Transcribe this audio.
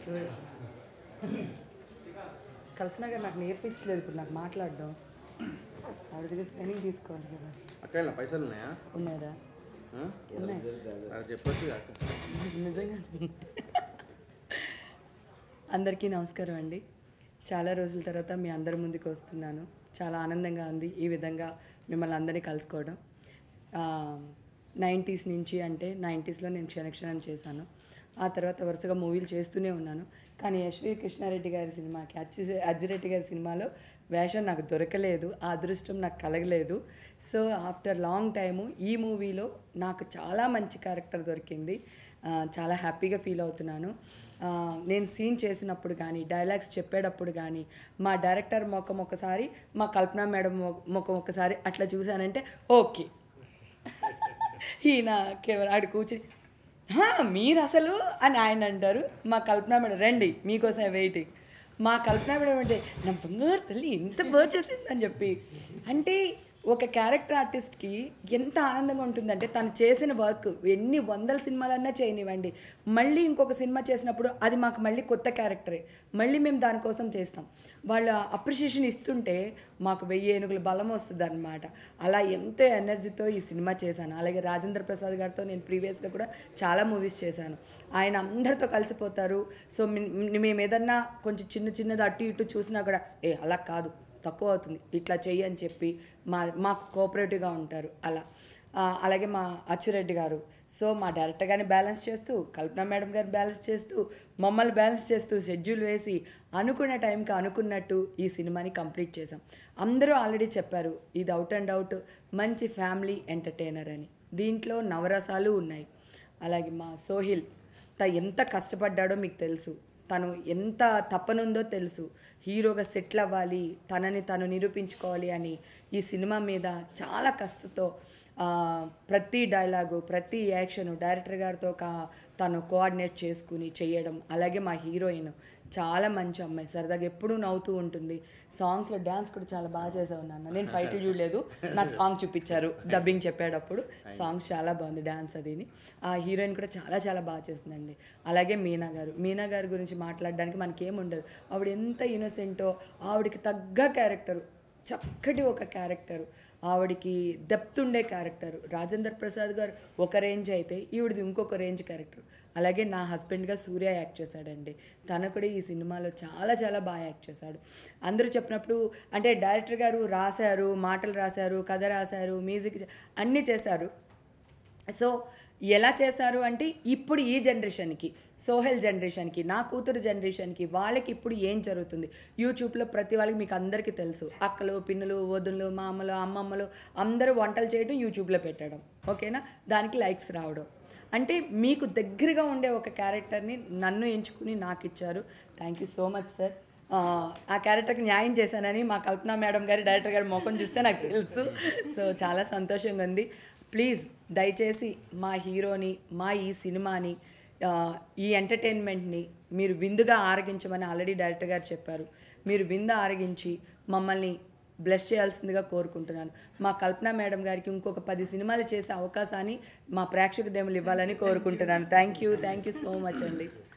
కల్పన గారు నాకు నేర్పించలేదు ఇప్పుడు నాకు మాట్లాడడం ఆవిడ దగ్గర ట్రైనింగ్ తీసుకోవాలి కదా అక్కడ పైసలు ఉన్నాయా ఉన్నారా ఆ? ఉన్నాయి అది చెప్పొచ్చు కాక నిజంగా అందరికీ నమస్కారం అండి చాలా రోజుల తర్వాత మీ అందరి ముందుకు వస్తున్నాను చాలా ఆనందంగా ఉంది ఈ విధంగా మిమ్మల్ని అందరినీ కలుసుకోవడం నైంటీస్ నుంచి అంటే నైంటీస్లో నేను క్షణక్షణం చేశాను ఆ తర్వాత వరుసగా మూవీలు చేస్తూనే ఉన్నాను కానీ యశ్వీ కృష్ణారెడ్డి గారి సినిమాకి అచ్చి అజ్జిరెడ్డి గారి సినిమాలో వేషం నాకు దొరకలేదు ఆ అదృష్టం నాకు కలగలేదు సో ఆఫ్టర్ లాంగ్ టైము ఈ మూవీలో నాకు చాలా మంచి క్యారెక్టర్ దొరికింది ఆ, చాలా హ్యాపీగా ఫీల్ అవుతున్నాను ఆ, నేను సీన్ చేసినప్పుడు కానీ డైలాగ్స్ చెప్పేటప్పుడు కానీ మా డైరెక్టర్ ముఖం ఒకసారి మా కల్పన మేడం మొ- ముఖం ఒకసారి అట్లా చూశానంటే ఓకే ఈయన కెమెరా ఆడు కూర్చుని "హా, మీరు అసలు అని ఆయన అంటారు మా కల్పన మేడం రండి మీకోసం వెయిటింగ్ మా కల్పన మేడం అంటే నా బంగారు తల్లి ఎంత బాగా చేసిందని చెప్పి అంటే ఒక క్యారెక్టర్ ఆర్టిస్ట్కి ఎంత ఆనందంగా ఉంటుందంటే తను చేసిన వర్క్ ఎన్ని వందల సినిమాలన్నా చేయనివ్వండి మళ్ళీ ఇంకొక సినిమా చేసినప్పుడు అది మాకు మళ్ళీ కొత్త క్యారెక్టరే మళ్ళీ మేము దానికోసం చేస్తాం వాళ్ళ అప్రిషియేషన్ ఇస్తుంటే మాకు వెయ్యి ఏనుగుల బలం వస్తుంది అనమాట అలా ఎంతో ఎనర్జీతో ఈ సినిమా చేశాను అలాగే రాజేంద్ర ప్రసాద్ గారితో నేను ప్రీవియస్గా కూడా చాలా మూవీస్ చేశాను ఆయన అందరితో కలిసిపోతారు సో మీ- మేము ఏదన్నా కొంచెం చిన్న చిన్నది అటు ఇటు చూసినా కూడా ఏ అలా కాదు తక్కువ అవుతుంది ఇట్లా చెయ్యి అని చెప్పి మా మాకు కోఆపరేటివ్గా ఉంటారు అలా ఆ, అలాగే మా అచ్చురెడ్డి గారు సో మా డైరెక్టర్ గారిని బ్యాలెన్స్ చేస్తూ కల్పన మేడం గారిని బ్యాలెన్స్ చేస్తూ మమ్మల్ని బ్యాలెన్స్ చేస్తూ షెడ్యూల్ వేసి అనుకున్న టైంకి అనుకున్నట్టు ఈ సినిమాని కంప్లీట్ చేసాం అందరూ ఆల్రెడీ చెప్పారు ఇది అవుట్ అండ్ అవుట్ మంచి ఫ్యామిలీ ఎంటర్టైనర్ అని దీంట్లో నవరసాలు ఉన్నాయి అలాగే మా సోహిల్ త ఎంత కష్టపడ్డాడో మీకు తెలుసు తను ఎంత తప్పనుందో తెలుసు హీరోగా సెటిల్ అవ్వాలి తనని తను నిరూపించుకోవాలి అని ఈ సినిమా మీద చాలా కష్టంతో ఆ, ప్రతి డైలాగు ప్రతి యాక్షన్ డైరెక్టర్ గారితో కా తను కోఆర్డినేట్ చేసుకుని చేయడం అలాగే మా హీరోయిన్ చాలా మంచి అమ్మాయి సరదాగా ఎప్పుడూ నవ్వుతూ ఉంటుంది సాంగ్స్లో డ్యాన్స్ కూడా చాలా బాగా చేసావు నాన్న నేను ఫైట్లు చూడలేదు నాకు సాంగ్ చూపించారు డబ్బింగ్ చెప్పేటప్పుడు సాంగ్స్ చాలా బాగుంది డ్యాన్స్ అదిని ఆ హీరోయిన్ కూడా చాలా చాలా బాగా చేస్తుందండి అలాగే మీనా గారు మీనా గారి గురించి మాట్లాడడానికి మనకేముండదు ఆవిడ ఎంత ఇన్నోసెంటో ఆవిడకి తగ్గ క్యారెక్టరు చక్కటి ఒక క్యారెక్టర్ ఆవిడకి డెప్త్ ఉండే క్యారెక్టర్ రాజేందర్ ప్రసాద్ గారు ఒక రేంజ్ అయితే ఈవిడది ఇంకొక రేంజ్ క్యారెక్టర్ అలాగే నా హస్బెండ్గా సూర్య యాక్ట్ చేశాడండి తను కూడా ఈ సినిమాలో చాలా చాలా బాగా యాక్ట్ చేశాడు అందరూ చెప్పినప్పుడు అంటే డైరెక్టర్ గారు రాశారు మాటలు రాశారు కథ రాశారు మ్యూజిక్ చే- అన్నీ చేశారు సో ఎలా చేశారు అంటే ఇప్పుడు ఈ జనరేషన్కి సోహెల్ జనరేషన్కి నా కూతురు జనరేషన్కి వాళ్ళకి ఇప్పుడు ఏం జరుగుతుంది యూట్యూబ్లో ప్రతి వాళ్ళకి మీకు అందరికీ తెలుసు అక్కలు పిన్నులు వదులు మామలు అమ్మమ్మలు అందరూ వంటలు చేయడం యూట్యూబ్లో పెట్టడం ఓకేనా దానికి లైక్స్ రావడం అంటే మీకు దగ్గరగా ఉండే ఒక క్యారెక్టర్ని నన్ను ఎంచుకుని నాకు ఇచ్చారు thank you so much sir ఆ క్యారెక్టర్కి న్యాయం చేశానని మా కల్పన మేడం గారి డైరెక్టర్ గారి ముఖం చూస్తే నాకు తెలుసు సో చాలా సంతోషంగా ఉంది ప్లీజ్ దయచేసి మా హీరోని మా ఈ సినిమాని ఆ, ఈ ఎంటర్టైన్మెంట్ని మీరు విందుగా ఆరగించమని ఆల్రెడీ డైరెక్టర్ గారు చెప్పారు మీరు విందు ఆరగించి మమ్మల్ని బ్లెస్ చేయాల్సిందిగా కోరుకుంటున్నాను మా కల్పన మేడం గారికి ఇంకొక పది సినిమాలు చేసే అవకాశాన్ని మా ప్రేక్షక డెములు ఇవ్వాలని కోరుకుంటున్నాను thank you thank you so much అండి